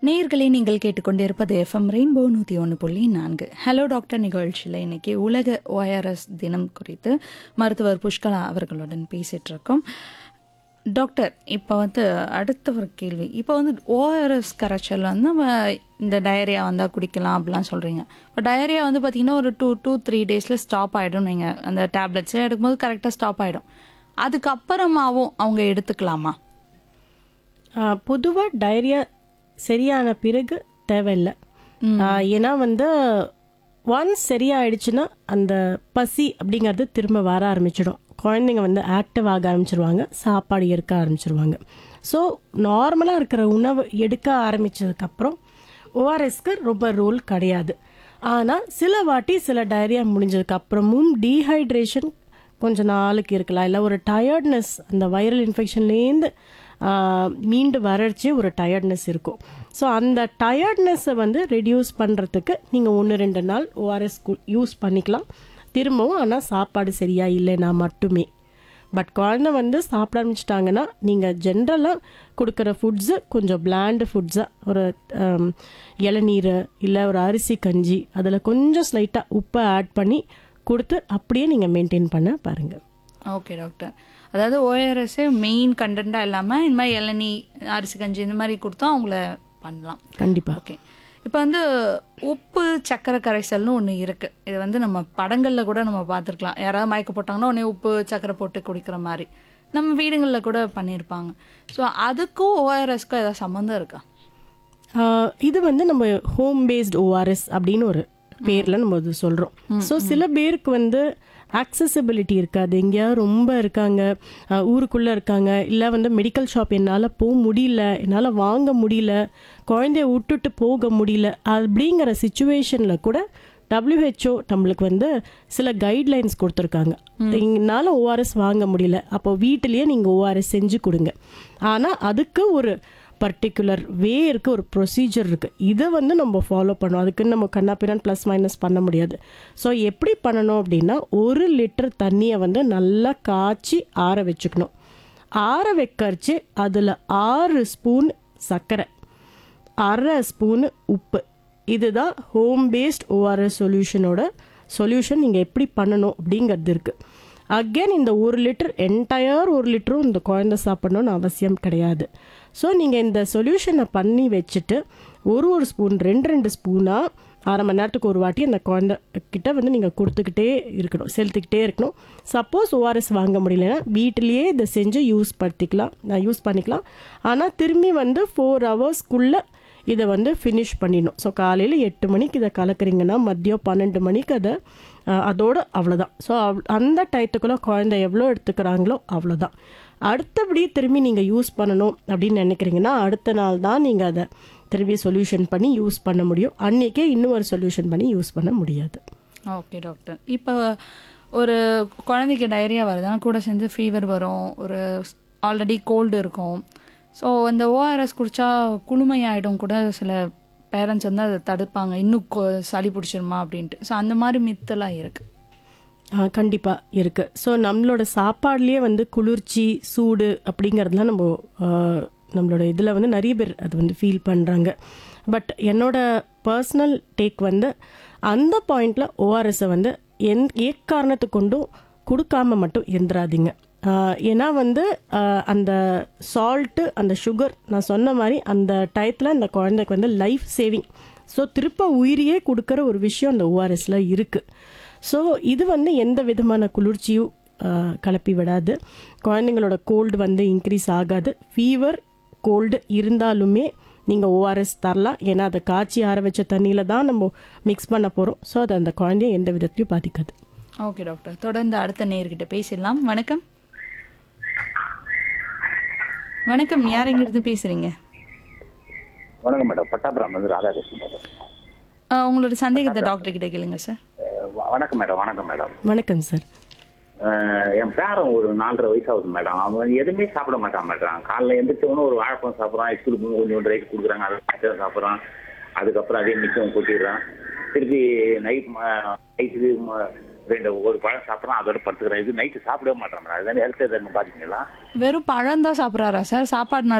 நேயர்களே நீங்கள் கேட்டுக்கொண்டிருப்பது எஃப்எம் ரெயின்போ நூற்றி ஒன்று புள்ளி நான்கு ஹலோ டாக்டர் நிகழ்ச்சியில் இன்னைக்கு உலக ORS தினம் குறித்து மருத்துவர் புஷ்கலா அவர்களுடன் பேசிட்டு இருக்கோம் டாக்டர் இப்போ வந்து அடுத்த ஒரு கேள்வி இப்போ வந்து ஓஆர்எஸ் கரைச்சல் வந்து நம்ம இந்த டயரியா வந்தால் குடிக்கலாம் அப்படிலாம் சொல்கிறீங்க இப்போ டயரியா வந்து பார்த்திங்கன்னா ஒரு டூ டூ த்ரீ டேஸில் ஸ்டாப் ஆகிடும் நீங்கள் அந்த டேப்லெட்ஸே எடுக்கும்போது கரெக்டாக ஸ்டாப் ஆகிடும் அதுக்கப்புறமாவும் அவங்க எடுத்துக்கலாமா பொதுவாக டயரியா சரியான பிறகு தேவையில்லை ஆஹ் ஏன்னா வந்து ஒன்ஸ் சரியாயிடுச்சுன்னா அந்த பசி அப்படிங்கிறது திரும்ப வர ஆரம்பிச்சிடும் குழந்தைங்க வந்து ஆக்டிவ் ஆக ஆரம்பிச்சிருவாங்க சாப்பாடு எடுக்க ஆரம்பிச்சிருவாங்க ஸோ நார்மலாக இருக்கிற உணவு எடுக்க ஆரம்பிச்சதுக்கப்புறம் ஓஆர்எஸ்க்கு ரொம்ப ரோல் கிடையாது ஆனால் சில வாட்டி சில டயரியா முடிஞ்சதுக்கு அப்புறமும் டீஹைட்ரேஷன் கொஞ்ச நாளுக்கு இருக்கலாம் இல்லை ஒரு டயர்ட்னஸ் அந்த வைரல் இன்ஃபெக்ஷன்லேருந்து மீண்டு வறட்சி ஒரு டயர்ட்னஸ் இருக்கும் ஸோ அந்த டயர்ட்னஸை வந்து ரெடியூஸ் பண்ணுறதுக்கு நீங்கள் ஒன்று ரெண்டு நாள் ஓஆர்எஸ் யூஸ் பண்ணிக்கலாம் திரும்பவும் ஆனால் சாப்பாடு சரியா இல்லைன்னா மட்டுமே பட் குழந்தை வந்து சாப்பிட ஆரம்பிச்சிட்டாங்கன்னா நீங்கள் ஜென்ரலாக கொடுக்குற ஃபுட்ஸு கொஞ்சம் பிளாண்டு ஃபுட்ஸாக ஒரு ஆம், இளநீர் இல்லை ஒரு அரிசி கஞ்சி அதில் கொஞ்சம் ஸ்லைட்டாக உப்பை ஆட் பண்ணி கொடுத்து அப்படியே நீங்கள் மெயின்டைன் பண்ண பாருங்கள் ஓகே டாக்டர் அதாவது ஓஆர்எஸ்ஸே மெயின் கண்டென்ட்டாக இல்லாமல் இந்த மாதிரி இளநீ அரிசி கஞ்சி இந்த மாதிரி கொடுத்தா அவங்கள பண்ணலாம் கண்டிப்பாக ஓகே இப்போ வந்து உப்பு சக்கரை கரைசல்னு ஒன்று இருக்குது இது வந்து நம்ம படங்களில் கூட நம்ம பார்த்துருக்கலாம் யாராவது மயக்க போட்டாங்கன்னா உடனே உப்பு சக்கரை போட்டு குடிக்கிற மாதிரி நம்ம வீடுங்களில் கூட பண்ணியிருப்பாங்க ஸோ அதுக்கும் ஓஆர்எஸ்க்கும் ஏதாவது சம்மந்தம் இருக்கா ஆஹ் இது வந்து நம்ம ஹோம் பேஸ்ட் ஓஆர்எஸ் அப்படின்னு ஒரு பேரில் நம்ம இது சொல்கிறோம் ஸோ சில பேருக்கு வந்து ஆக்சசிபிலிட்டி இருக்காது எங்கேயாவது ரொம்ப இருக்காங்க ஆஹ் ஊருக்குள்ளே இருக்காங்க இல்லை வந்து மெடிக்கல் ஷாப் என்னால் போக முடியல என்னால் வாங்க முடியல குழந்தைய விட்டுட்டு போக முடியல அப்படிங்கிற சுச்சுவேஷனில் கூட WHO நம்மளுக்கு வந்து சில கைட்லைன்ஸ் கொடுத்துருக்காங்க எங்களால் ஓஆர்எஸ் வாங்க முடியல அப்போ வீட்டிலேயே நீங்கள் ஓஆர்எஸ் செஞ்சு கொடுங்க ஆனால் அதுக்கு ஒரு பர்டிகுலர் வே இருக்குது ஒரு ப்ரொசீஜர் இருக்குது இதை வந்து நம்ம ஃபாலோ பண்ணணும் அதுக்குன்னு நம்ம கண்ணாப்பிரான் ப்ளஸ் மைனஸ் பண்ண முடியாது ஸோ எப்படி பண்ணணும் அப்படின்னா ஒரு லிட்டர் தண்ணியை வந்து நல்லா காய்ச்சி ஆற வச்சுக்கணும் ஆற வைக்கரிச்சு அதில் ஆறு ஸ்பூன் சர்க்கரை அரை ஸ்பூனு உப்பு இதுதான் ஹோம் பேஸ்ட் ஓஆர்எஸ் சொல்யூஷனோட சொல்யூஷன் நீங்கள் எப்படி பண்ணணும் அப்படிங்கிறது இருக்குது அகெயின் இந்த ஒரு லிட்டர் என்டையர் ஒரு லிட்டரும் இந்த குழந்தை சாப்பிடணும்னு அவசியம் கிடையாது ஸோ நீங்கள் இந்த சொல்யூஷனை பண்ணி வச்சுட்டு ஒரு ஒரு ஸ்பூன் ரெண்டு ரெண்டு ஸ்பூனாக அரை மணி நேரத்துக்கு ஒரு வாட்டி அந்த குழந்தை கிட்ட வந்து நீங்கள் கொடுத்துக்கிட்டே இருக்கணும் செலுத்திக்கிட்டே இருக்கணும் சப்போஸ் ஓஆர்எஸ் வாங்க முடியலன்னா வீட்டிலேயே இதை செஞ்சு யூஸ் படுத்திக்கலாம் யூஸ் பண்ணிக்கலாம் ஆனால் திரும்பி வந்து ஃபோர் ஹவர்ஸ்க்குள்ளே இதை வந்து ஃபினிஷ் பண்ணிடணும் ஸோ காலையில் எட்டு மணிக்கு இதை கலக்குறீங்கன்னா மதியம் பன்னெண்டு மணிக்கு அதை அஹ், அதோட அவ்வளோதான் ஸோ அந்த டயத்துக்குள்ளே குழந்தை எவ்வளோ எடுத்துக்கிறாங்களோ அவ்வளோதான் அடுத்தபடி திரும்பி நீங்கள் யூஸ் பண்ணணும் அப்படின்னு நினைக்கிறீங்கன்னா அடுத்த நாள் தான் நீங்கள் அதை திரும்பி சொல்யூஷன் பண்ணி யூஸ் பண்ண முடியும் அன்றைக்கே இன்னும் ஒரு சொல்யூஷன் பண்ணி யூஸ் பண்ண முடியாது ஓகே டாக்டர் இப்போ ஒரு குழந்தைக்கு டயரியா வருதுன்னா கூட சேர்ந்து ஃபீவர் வரும் ஒரு ஆல்ரெடி கோல்டு இருக்கும் ஸோ இந்த ஓஆர்எஸ் குடிச்சா குளுமையாயிடும் கூட சில பேரண்ட்ஸ் வந்து அதை தடுப்பாங்க இன்னும் கொ- சளி பிடிச்சிருமா அப்படின்ட்டு ஸோ அந்த மாதிரி மித்தெல்லாம் இருக்கு கண்டிப்பாக இருக்குது ஸோ நம்மளோட சாப்பாடுலேயே வந்து குளிர்ச்சி சூடு அப்படிங்கிறதுலாம் நம்ம ஆ, நம்மளோட இதில் வந்து நிறைய பேர் அது வந்து ஃபீல் பண்ணுறாங்க பட் என்னோட பர்சனல் டேக் வந்து அந்த பாயிண்டில் ஓஆர்எஸை வந்து எந் எக்காரணத்தை கொண்டும் கொடுக்காம மட்டும் இருந்துடாதீங்க ஆ, ஏன்னா வந்து ஆ, அந்த சால்ட்டு அந்த சுகர் நான் சொன்ன மாதிரி அந்த டயத்தில் அந்த குழந்தைக்கு வந்து லைஃப் சேவிங் ஸோ திருப்ப உயிரியே கொடுக்குற ஒரு விஷயம் அந்த ஓஆர்எஸில் இருக்குது ஸோ இது வந்து எந்த விதமான குளிர்ச்சியும் ஆஹ், கிளப்பி விடாது குழந்தைங்களோட கோல்டு வந்து இன்க்ரீஸ் ஆகாது ஃபீவர் கோல்டு இருந்தாலுமே நீங்கள் ஓஆர்எஸ் தரலாம் ஏன்னா அதை காய்ச்சி ஆற வச்ச தண்ணியில் தான் நம்ம மிக்ஸ் பண்ண போகிறோம் ஸோ அது அந்த குழந்தைய எந்த விதத்துலையும் பாதிக்காது ஓகே டாக்டர் தொடர்ந்து அடுத்த நேர்கிட்ட பேசிடலாம் வணக்கம் வணக்கம் யார் எங்கிருந்து பேசுறீங்க வணக்கம் மேடம் பட்டாபுரம் வந்து ராதாகிருஷ்ணன் மேடம் ஆ, உங்களோட சந்தேகத்தை டாக்டர் கிட்ட கேளுங்க சார் அஹ் வ- வணக்கம் மேடம் வணக்கம் மேடம் வணக்கம் சார் அஹ் என் பேரன் ஒரு நாலரை வயசு ஆகுது மேடம் அவன் எதுவுமே சாப்பிட மாட்டான் மேடம் காலைல எந்திரிச்சவனும் ஒரு வாழைப்பழம் சாப்பிட்றான் ஐஸ்கிரீம் கொஞ்சம் ரைஸ் கொடுக்குறாங்க அதை சாப்பிட்டு சாப்பிட்றான் அதுக்கப்புறம் அதே மிச்சம் கொட்டிடுறான் திருப்பி நைட் நைட்டு ரெண்டு ஒரு பழம் சாப்பிட்றான் அதோட படுத்துக்கிறான் இது நைட்டு சாப்பிடவே மாட்டான் மேடம் அதுதான் ஹெல்த் எதுன்னு பாத்தீங்களா வெறும் பழம் தான் சாப்பிட்றாரா சார் சாப்பாடு